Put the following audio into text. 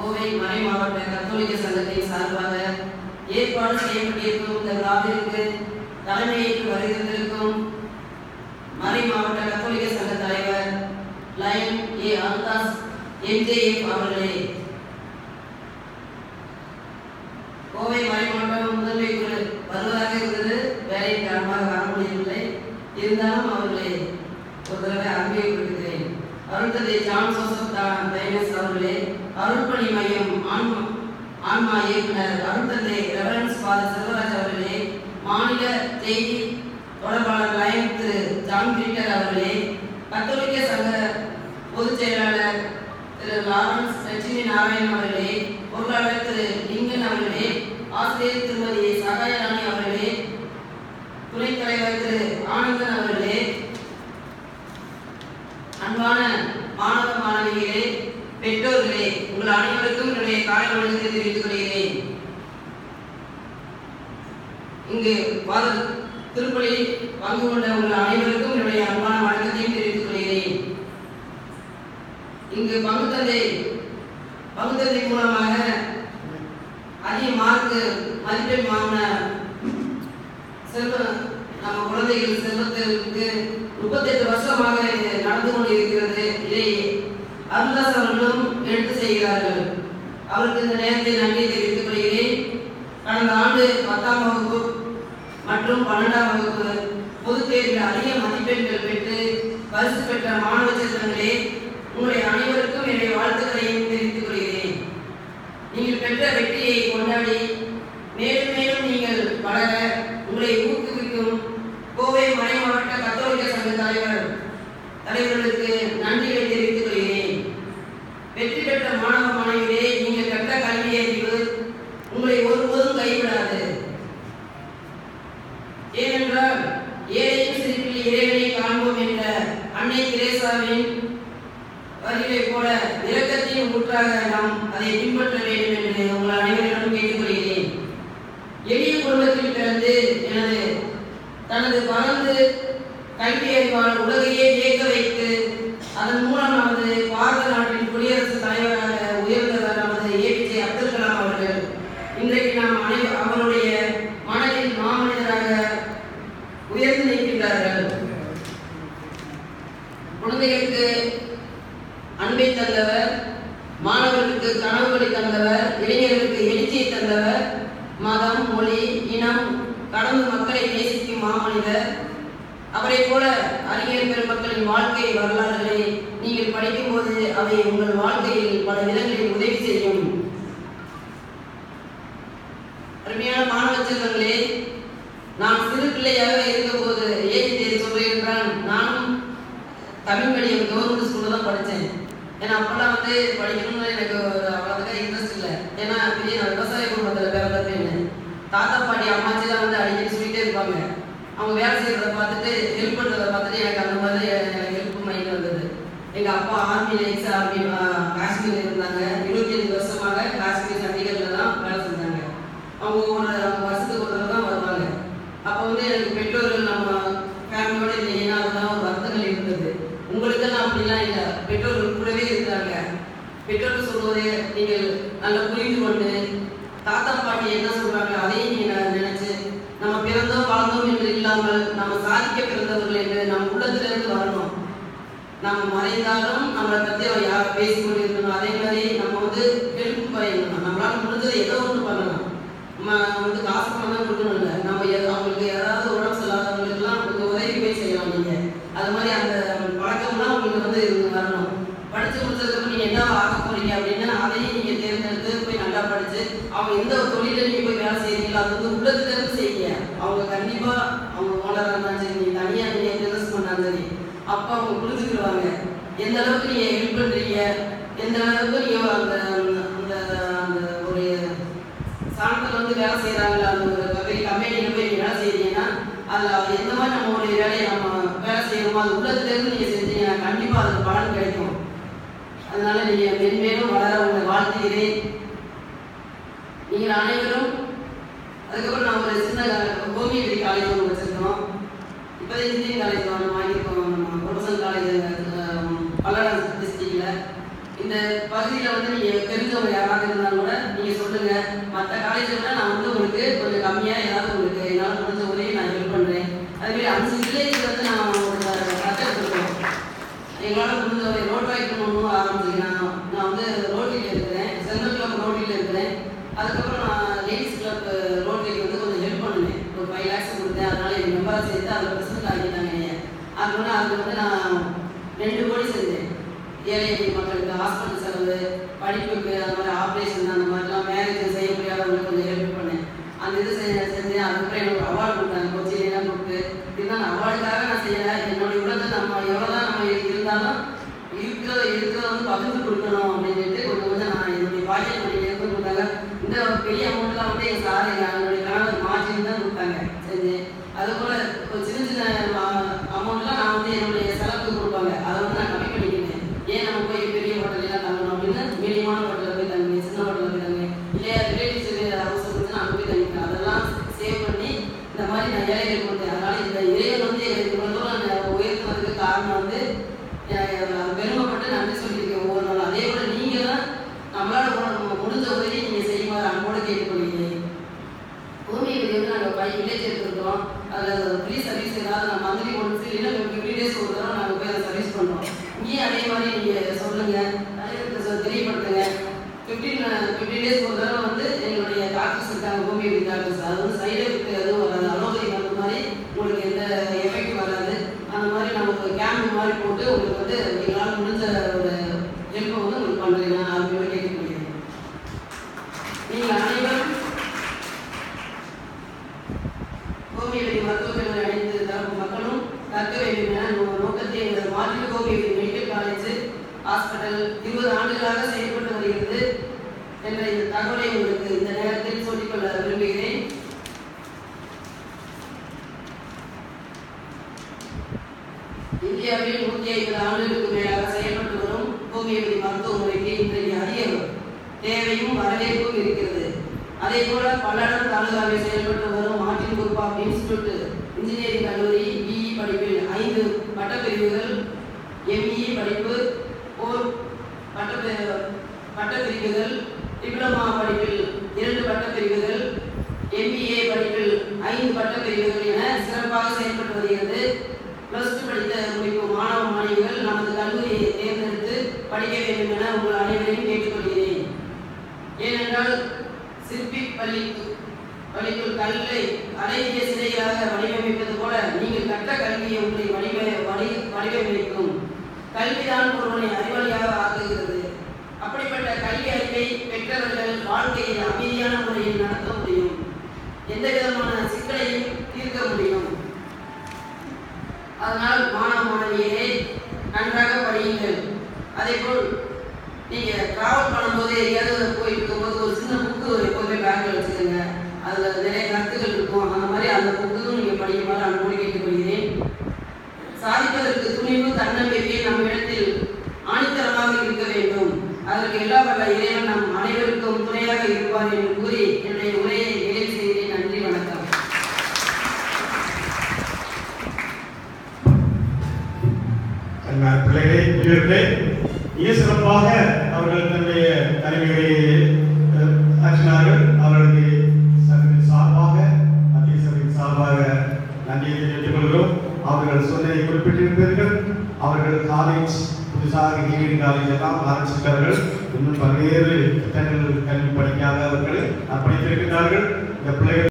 கோவை மறை மாவட்ட கத்தோலிக்க சங்கத்தின் சார்பாக ஏற்பாடு செய்யப்பட்டிருக்கும் இந்த விழாவிற்கு தலைமையேற்று வருகிறதற்கும் மறை மாவட்ட கத்தோலிக்க சங்க தலைவர் லயன் ஏ அல்தாஸ் எம்ஜேஎஃப் அவர்களே கோவை மறை மாவட்டம் முதன்மை குழு வருவதாக இருந்தது வேலை காரணமாக வர முடியவில்லை இருந்தாலும் அவர்களை ஒரு தடவை அறிமுகப்படுத்துகிறேன் அருள்தந்தை ஜான் சோசப் தா- டைனஸ் அவர்களே அருள்பணி மையம் ஆன்மா ஆன்மா இயக்குனர் அருள்தந்தை ரெவரன்ஸ் ஃபாதர் செல்வராஜ் அவர்களே மாநில செய்தி தொடர்பாளர் லயன் திரு ஜான் பீட்டர் அவர்களே கத்தோலிக்க சங்க பொதுச் செயலாளர் திரு லாரன்ஸ் லட்சுமி நாராயணன் அவர்களே பொருளாளர் திரு லிங்கன் அவர்களே ஆசிரியர் திருமதி சகாயராணி அவர்களே துணைத் தலைவர் திரு ஆனந்தன் அவர்களே அன்பான மாணவ மாணவிகளே பெற்றோர்களே உங்கள் அனைவருக்கும் என்னுடைய காலை வணக்கத்தை தெரிவித்துக் கொள்கிறேன் இங்கு வாத திருப்பலி பங்கு கொண்ட உங்கள் அனைவருக்கும் என்னுடைய அன்பான வணக்கத்தையும் தெரிவித்துக் கொள்கிறேன் இங்கு பங்கு தந்தை பங்கு தந்தை மூலமாக அதிக மார்க் மதிப்பெண் வாங்கின செல்வ நம்ம குழந்தைகள் செல்வத்திற்கு முப்பத்தெட்டு வருஷமாக இது நடந்து கொண்டிருக்கிறது இதை அருள்தாஸ் அவர்களும் எடுத்து செய்கிறார்கள் அவருக்கு இந்த நேரத்தில் நன்றி தெரிவித்துக் கொள்கிறேன் கடந்த ஆண்டு பத்தாம் வகுப்பு மற்றும் பன்னெண்டாம் வகுப்பு பொதுத் தேர்வில் அதிக மதிப்பெண்கள் பெற்று பரிசு பெற்ற மாணவ செல்வங்களே உங்களுடைய அனைவருக்கும் என்னுடைய வாழ்த்துக்களையும் தெரிவித்துக் கொள்கிறேன் நீங்கள் பெற்ற வெற்றியை கொண்டாடி மேலும் மேலும் நீங்கள் வளர உங்களை ஊக்குவிக்கும் கோவை மறை மாவட்ட கத்தோலிக்க சங்க தலைவர் தலைவர்களுக்கு நன்றிகளை தெரிவித்துக் கொள்கிறேன் வெற்றி பெற்ற மாணவ மாணவிகளே நீங்கள் கற்ற கல்வி அறிவு உங்களை ஒருபோதும் கைவிடாது ஏனென்றால் ஏழையின் சிரிப்பில் இறைவனை காண்போம் என்ற அன்னை திரேசாவின் வரிகளை போல இரக்கத்தின் ஊற்றாக நாம் அதை பின்பற்ற வேண்டும் என்று உங்கள் அனைவரிடம் கேட்டுக்கொள்கிறேன் எளிய குடும்பத்தில் பிறந்து எனது தனது பறந்து கல்வி அறிவால் உலகையே வியக்க வைத்து அதன் மூலம் நமது பாரத நாட்டின் குடியரசுத் தலைவராக உயர்ந்தவர் நமது ஏபிஜே அப்துல் கலாம் அவர்கள் இன்றைக்கு நாம் அனைவர் அவருடைய மனதில் மாமனிதராக உயர்ந்து நிற்கின்றார்கள் குழந்தைகளுக்கு அன்பை தந்தவர் மாணவர்களுக்கு கனவுகளை தந்தவர் இளைஞர்களுக்கு எழுச்சியை தந்தவர் மதம் மொழி இனம் கடந்து மக்களை நேசிக்கும் மாமனிதர் அவரைப் போல அறிஞர் பெருமக்களின் வாழ்க்கை வரலாறுகளை நீங்கள் படிக்கும்போது அவை உங்கள் வாழ்க்கையில் பல விதங்களில் உதவி செய்யும் அருமையான மாணவ செல்வங்களே நான் சிறு பிள்ளையாக இருந்தபோது ஏன் இதை சொல்றேன் என்றால் நானும் தமிழ் மீடியம் கவர்மெண்ட் ஸ்கூல்ல தான் படித்தேன் ஏன்னா அப்பெல்லாம் வந்து படிக்கணும்னு எனக்கு ஒரு அவ்வளோதுக்கா இன்ட்ரெஸ்ட் இல்லை ஏன்னா பெரிய நான் விவசாய குடும்பத்தில் பிறந்தப்பேன்னு தாத்தா பாட்டி அம்மாச்சி தான் வந்து அடிக்கடி சொல்லிட்டே இருப்பாங்க அவங்க வேலை செய்கிறத பார்த்துட்டு ஹெல்ப் பண்ணுறத பார்த்துட்டு எனக்கு அந்த மாதிரி எனக்கு ஹெல்ப் மைண்ட் வந்தது எங்கள் அப்பா ஆர்மியில் எக்ஸ் ஆர்மி காஷ்மீரில் இருந்தாங்க இருபத்தி அஞ்சு வருஷமாக காஷ்மீர் சண்டிகரில் தான் வேலை செஞ்சாங்க அவங்க ஒரு அவங்க வருஷத்துக்கு ஒரு தடவை தான் வருவாங்க அப்போ வந்து எனக்கு பெற்றோர்கள் நம்ம ஃபேமிலியோட இல்லைன்னா அதுதான் ஒரு வருத்தங்கள் இருந்தது உங்களுக்கெல்லாம் அப்படிலாம் இல்லை பெற்றோர்கள் கூடவே இருக்கிறாங்க பெற்றோர்கள் சொல்வதை நீங்கள் நல்லா புரிந்து கொண்டு தாத்தா பாட்டி என்ன சொல்றாங்க அதையும் நீங்க நினைச்சு நம்ம பிறந்தோம் வளர்ந்தோம் என்று இல்லாமல் நம்ம சாதிக்க பிறந்தவர்கள் என்று நம்ம உள்ளத்திலிருந்து வரணும் நம்ம மறைந்தாலும் நம்மளை பற்றி அவர் யார் பேசி கொண்டிருக்கணும் அதே மாதிரி நம்ம வந்து ஹெல்ப் பண்ணணும் நம்மளால முடிஞ்சது ஏதோ ஒன்று பண்ணலாம் நம்ம வந்து காசு பணம் தான் கொடுக்கணும் இல்லை நம்ம எது- அவங்களுக்கு யாராவது உடம்பு சரியில்லாதவங்களுக்குலாம் கொஞ்சம் உதவி போய் செய்யலாம் நீங்க அது மாதிரி அந்த பழக்கம்லாம் உங்களுக்கு வந்து இது வரணும் படிச்சு முடிச்சதுக்கு நீங்க என்ன ஆக போறீங்க அப்படின்னா அதையும் நீங்க தேர்ந்தெடுத்து போய் நல்லா படிச்சு அவங்க எந்த ஒரு தொழில நீங்க போய் வேலை செய்றீங்களோ அது வந்து உள்ளத்துல இருந்து செய்யுங்க அவங்க கண்டிப்பா அவங்க ஓனரா இருந்தாலும் சரி நீங்க தனியா நீங்க பிசினஸ் பண்ணாலும் சரி அப்ப அவங்க புரிஞ்சுக்கிடுவாங்க எந்த அளவுக்கு நீங்க ஹெல்ப் பண்றீங்க எந்த அளவுக்கு நீங்க அந்த அந்த அந்த ஒரு சாணத்தில் வந்து வேலை செய்கிறாங்களா அந்த ஒரு பெரிய கம்பெனியில் போய் நீங்கள் வேலை செய்கிறீங்கன்னா அதில் அது எந்த மாதிரி நம்மளுடைய வேலையை நம்ம வேலை செய்யணுமோ அது உள்ளத்துலேருந்து நீங்கள் செஞ்சீங்கன்னா கண்டிப்பாக அதுக்கு பலன் கிடைக்கும் அதனால நீங்கள் மென்மேலும் வளர உங்களை வாழ்த்துகிறேன் நீங்கள் அனைவரும் அதுக்கப்புறம் நான் ஒரு சின்ன ஹோமியோபதி காலேஜ் ஒன்று வச்சுருக்கோம் இப்போதான் இன்ஜினியரிங் காலேஜ் ஒன்று வாங்கியிருக்கோம் நம்ம ப்ரொஃபஷனல் காலேஜ் பல்லடம் டிஸ்ட்ரிக்டில் இந்த பகுதியில் வந்து நீங்கள் தெரிஞ்சவங்க யாராவது இருந்தாலும் கூட நீங்கள் சொல்லுங்கள் மற்ற காலேஜை விட நான் வந்து உங்களுக்கு கொஞ்சம் கம்மியாக ஏதாவது உங்களுக்கு என்னால் முடிஞ்ச உதவி நான் ஹெல்ப் பண்ணுறேன் அதுமாரி அஞ்சு வில்லேஜ் வந்து நான் ஒரு கற்றுக்கிட்டுருக்கோம் எங்களால் முடிஞ்ச ஒரு ரோட் வாய்ப்பு ஒன்றும் ஆரம்பிச்சிருக்கேன் நான் நான் வந்து ரோட்டில் இருக்கிறேன் சென்ட்ரல் கிளப் ரோட்டில் இருக்கிறேன் அதுக்கப்புறம் நான் லேடிஸ் கிளப் ரோட்டில் வந்து கொஞ்சம் ஹெல்ப் பண்ணினேன் ஒரு ஃபைவ் லேக்ஸ் கொடுத்தேன் அதனால என் மெம்பரை சேர்த்து அதில் பிரசிடண்ட் ஆகிட்டாங்க என்னைய அது வந்து அது வந்து நான் ரெண்டு கோடி செஞ்சேன் ஏழை எளிய மக்களுக்கு ஹாஸ்பிட்டல் செலவு படிப்புக்கு அந்த மாதிரி ஆப்ரேஷன் அந்த மாதிரிலாம் மேரேஜ் செய்ய முடியாதவங்களுக்கு கொஞ்சம் ஹெல்ப் பண்ணேன் அந்த இது செஞ்ச செஞ்சேன் அதுக்கப்புறம் எனக்கு ஒரு அவார்டு கொடுத்தாங்க கொச்சிலாம் கொடுத்து இதுதான் அவார்டுக்காக நான் செய்யலை என்னுடைய உலகத்தை நம்ம எவ்வளோதான் நம்ம இருந்தாலும் இருக்கிறத இருக்கிறத வந்து பகிர்ந்து கொடுக்கணும் அப்படின்ட்டு கொஞ்சம் கொஞ்சம் நான் என்னுடைய பாக்கெட் பண்ணி எடுத்து கொடுத்தாங்க இந்த பெரிய அமௌண்ட்லாம் வந்து எங்கள் சார் எங்கள் என்னுடைய கணவர் மாற்றி தான் கொடுத்தாங்க செஞ்சேன் அதுபோல் ஒரு சின்ன சின்ன அமௌண்ட்லாம் நான் வந்து என்னுடைய செலவுக்கு கொடுப்பாங்க அதை வந்து நான் கம்மி பண்ணிக்கிட்டேன் ஏன் நம்ம போய் பெரிய ஹோட்டல்லாம் தங்கணும் அப்படின்னு மீடியமான ஹோட்டலில் போய் தங்குவேன் சின்ன ஹோட்டலில் போய் தங்குவேன் இல்லையா ரிலேட்டிவ்ஸ் அவசரம் வந்து நான் அங்கே போய் தங்கிப்பேன் அதெல்லாம் சேவ் பண்ணி இந்த மாதிரி நான் ஏழைகளுக்கு வந்து அதனால இந்த இறைவன் வந்து எனக்கு இவ்வளோ தூரம் நான் உயர்த்துனதுக்கு காரணம் வந்து அஹ் பெருமைப்பட்டு நன்றி சொல்லியிருக்கேன் ஒவ்வொரு நாளும் அதே போல நீங்க தான் நம்மளால உ- முடிஞ்ச உதவி நீங்க செய்யுமாறு அன்போடு கேட்டுக்கொள்கிறேன் பூமியை பற்றி வந்து நாங்கள் ஃபைவ் வில்லேஜ் எடுத்துருக்கோம் அதில் ஃப்ரீ சர்வீஸ் ஏதாவது நான் மந்த்லி ஒன்ஸ் இல்லைன்னா ஃபிஃப்டி டேஸ் ஒரு தடவை நாங்கள் போய் அதை சர்வீஸ் பண்ணுறோம் இங்கேயும் அதே மாதிரி நீங்கள் சொல்லுங்கள் நிறைய சொ- தெரியப்படுத்துங்க ஃபிஃப்டீன் ஃபிஃப்டி டேஸ் ஒரு தடவை வந்து எங்களுடைய டாக்டர்ஸ் இருக்காங்க ஹோமியோபதி டாக்டர்ஸ் அது வந்து சைடு எஃபெக்ட் எதுவும் வராது அலோபதி மருந்து மாதிரி உங்களுக்கு எந்த எஃபெக்ட் வராது அந்த மாதிரி நம்ம ஒரு கேம்ப் மாதிரி போட்டு உங்களுக்கு வந்து எங்களால் முடிஞ்ச ஒரு ஹெல்ப்பை வந்து உங்களுக்கு பண்ணுறீங்க நான் அது போல கேட்டுக்கொள்கிறேன் நீங்கள் அனைவரும் ஹோமியோபதி மருத்துவர்கள் அனைத்து தரப்பு மக்களும் கற்க வேண்டும் என நோ- நோக்கத்தை எங்களது மாற்று ஹோமியோபதி மெடிக்கல் காலேஜ் ஹாஸ்பிட்டல் இருபது ஆண்டுகளாக செயல்பட்டு வருகிறது என்ற இந்த தகவலை உங்களுக்கு இந்த நேரத்தில் சொல்லிக்கொள்ள விரும்புகிறேன் இந்தியாவில் நூற்றி ஐம்பது ஆண்டுகளுக்கு மேலாக செயல்பட்டு வரும் ஹோமியோபதி மருத்துவ முறைக்கு இன்றைய அதிக தேவையும் வரவேற்பும் இருக்கிறது அதே போல பல்லடம் தாலுகாவில் செயல்பட்டு வரும் Martin group of institute engineering கல்லூரி பிஇ படிப்பில் ஐந்து பட்டப்பிரிவுகள் எம்இ படிப்பு ஓர் பட்டப்பி பட்டப்பிரிவுகள் டிப்ளமா படிப்பில் இரண்டு பட்டப்பிரிவுகள் எம்பிஏ படிப்பில் ஐந்து பட்டப்பிரிவுகள் என சிறப்பாக செயல்பட்டு வருகிறது பிளஸ் டூ படித்த முடிக்கும் மாணவ மாணவிகள் நமது கல்லூரியை தேர்ந்தெடுத்து படிக்க வேண்டும் என உங்கள் அனைவரையும் கேட்டுக்கொள்கிறேன் ஏனென்றால் சிற்பி பள்ளி பள்ளிக்குள் கல்லை அழகிய சிலைகளாக வடிவமைப்பது போல நீங்கள் கற்ற கல்வியை உங்களை வடிவ வடி வடிவமைக்கும் கல்விதான் ஒருவனை அறிவாளியாக ஆக்குகிறது அப்படிப்பட்ட கல்வி அறிவை பெற்றவர்கள் வாழ்க்கையை அமைதியான முறையில் நடத்த முடியும் எந்த விதமான சிக்கலையும் தீர்க்க முடியும் அதனால் மாணவ மாணவியரே நன்றாக படியுங்கள் அதேபோல் நீங்க டிராவல் பண்ணும்போது எங்கேயாவது போயிட்டு இருக்கும்போது ஒரு சின்ன புக்கு எப்போதுமே பேக்கில் வச்சுக்கோங்க அதுல நிறைய கருத்துக்கள் இருக்கும் அந்த மாதிரி அந்த புக்கும் நீங்க படிக்குமாறு அன்போடு கேட்டுக்கொள்கிறேன் சாதிப்பதற்கு துணிவு தன்னம்பிக்கை நம் இடத்தில் ஆணித்தரமாக இருக்க வேண்டும் அதற்கு எல்லா வல்ல இறைவன் நம் அனைவருக்கும் துணையாக இருப்பார் என்று கூறி என்னுடைய உரையை நிறைவு செய்கிறேன் நன்றி வணக்கம் அன்பான பிள்ளைகளே பெரியவர்களே மிக சிறப்பாக அவர்கள் தன்னுடைய தலைமைகளை அஹ், ஆற்றினார்கள் அவர்களுக்கு சபையின் சார்பாக மத்திய சபையின் சார்பாக நன்றியை தெரிவித்துக் கொள்கிறோம் அவர்கள் சொன்னதை குறிப்பிட்டிருப்பீர்கள் அவர்கள் காலேஜ் புதுசாக இன்ஜினியரிங் காலேஜ் எல்லாம் ஆரம்பிச்சிருக்கிறார்கள் இன்னும் பல்வேறு திட்டங்கள் கல்வி படிக்காதவர்கள் படித்திருக்கிறார்கள் இந்த பிள்ளைகள்